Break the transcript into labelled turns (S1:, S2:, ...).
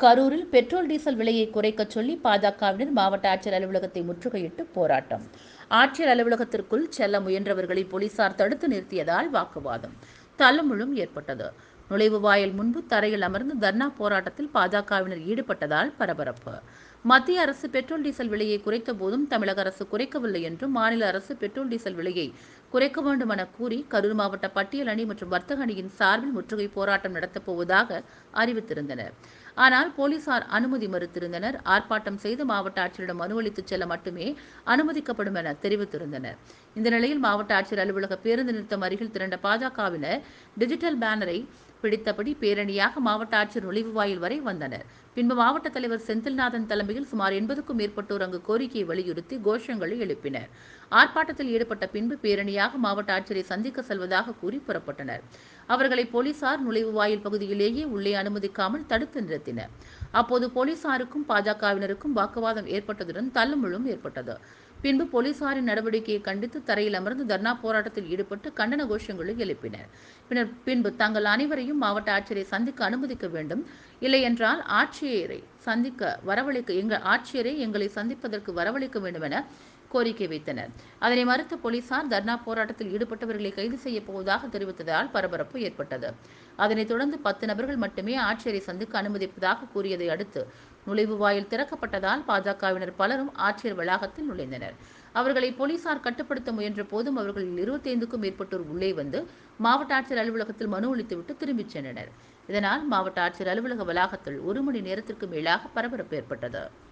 S1: கரூரில் petrol diesel விலையை குறைக்கச் சொல்லி பாஜகவினர் மாவட்ட ஆட்சியர் அலுவலகத்தை முற்றுகையிட்டு போராட்டம் ஆட்சியர் அலுவலகத்திற்குள் செல்ல முயன்றவர்களை போலீசார் தடுத்து நிறுத்தியதால் வாக்குவாதம் தள்ளுமுள்ளும் ஏற்பட்டது நுழைவு வாயில் முன்பு தரையில் அமர்ந்து தர்ணா போராட்டத்தில் பாஜகவினர் ஈடுபட்டதால் பரபரப்பு மத்திய அரசு பெட்ரோல் டீசல் விலையை குறைத்த போதும் தமிழக அரசு குறைக்கவில்லை என்றும் மாநில அரசு பெட்ரோல் டீசல் விலையை குறைக்க வேண்டும் என கூறி கரூர் மாவட்ட பட்டியல் அணி மற்றும் வர்த்தக அணியின் சார்பில் முற்றுகை போராட்டம் நடத்தப் போவதாக அறிவித்திருந்தனர் ஆனால் போலீசார் அனுமதி மறுத்திருந்தனர் ஆர்ப்பாட்டம் செய்து மாவட்ட ஆட்சியரிடம் மனு அளித்துச் செல்ல மட்டுமே அனுமதிக்கப்படும் என தெரிவித்திருந்தனர் இந்த நிலையில் மாவட்ட ஆட்சியர் அலுவலக பேருந்து நிறுத்தம் அருகில் திரண்ட பாஜகவினர் டிஜிட்டல் பேனரை பிடித்தபடி பேரணியாக மாவட்ட ஆட்சியர் நுழைவு வாயில் வரை வந்தனர் பின்பு மாவட்ட தலைவர் செந்தில்நாதன் தலைமையில் சுமார் எண்பதுக்கும் மேற்பட்டோர் அங்கு கோரிக்கையை வலியுறுத்தி கோஷங்களை எழுப்பினர் ஆர்ப்பாட்டத்தில் ஈடுபட்ட பின்பு பேரணியாக மாவட்ட ஆட்சியரை சந்திக்க செல்வதாக கூறி புறப்பட்டனர் அவர்களை போலீசார் நுழைவு வாயில் பகுதியிலேயே உள்ளே அனுமதிக்காமல் தடுத்து நிறுத்தினர் அப்போது போலீசாருக்கும் பாஜகவினருக்கும் வாக்குவாதம் ஏற்பட்டதுடன் தள்ளுமுள்ளும் ஏற்பட்டது பின்பு போலீசாரின் நடவடிக்கையை கண்டித்து தரையில் அமர்ந்து தர்ணா போராட்டத்தில் ஈடுபட்டு கண்டன கோஷங்களை எழுப்பினர் பின்னர் பின்பு தங்கள் அனைவரையும் மாவட்ட ஆட்சியரை சந்திக்க அனுமதிக்க வேண்டும் இல்லையென்றால் ஆட்சியரை சந்திக்க வரவழைக்க எங்கள் ஆட்சியரை எங்களை சந்திப்பதற்கு வரவழைக்க வேண்டும் என கோரிக்கை வைத்தனர் அதனை மறுத்த போலீசார் தர்ணா போராட்டத்தில் ஈடுபட்டவர்களை கைது செய்யப் போவதாக தெரிவித்ததால் பரபரப்பு ஏற்பட்டது அதனைத் தொடர்ந்து பத்து நபர்கள் மட்டுமே ஆட்சியரை சந்திக்க அனுமதிப்பதாக கூறியதை அடுத்து நுழைவு வாயில் திறக்கப்பட்டதால் பாஜகவினர் பலரும் ஆட்சியர் வளாகத்தில் நுழைந்தனர் அவர்களை போலீசார் கட்டுப்படுத்த முயன்ற போதும் அவர்களில் இருபத்தைந்துக்கும் மேற்பட்டோர் உள்ளே வந்து மாவட்ட ஆட்சியர் அலுவலகத்தில் மனு அளித்துவிட்டு திரும்பிச் சென்றனர் இதனால் மாவட்ட ஆட்சியர் அலுவலக வளாகத்தில் ஒரு மணி நேரத்திற்கு மேலாக பரபரப்பு ஏற்பட்டது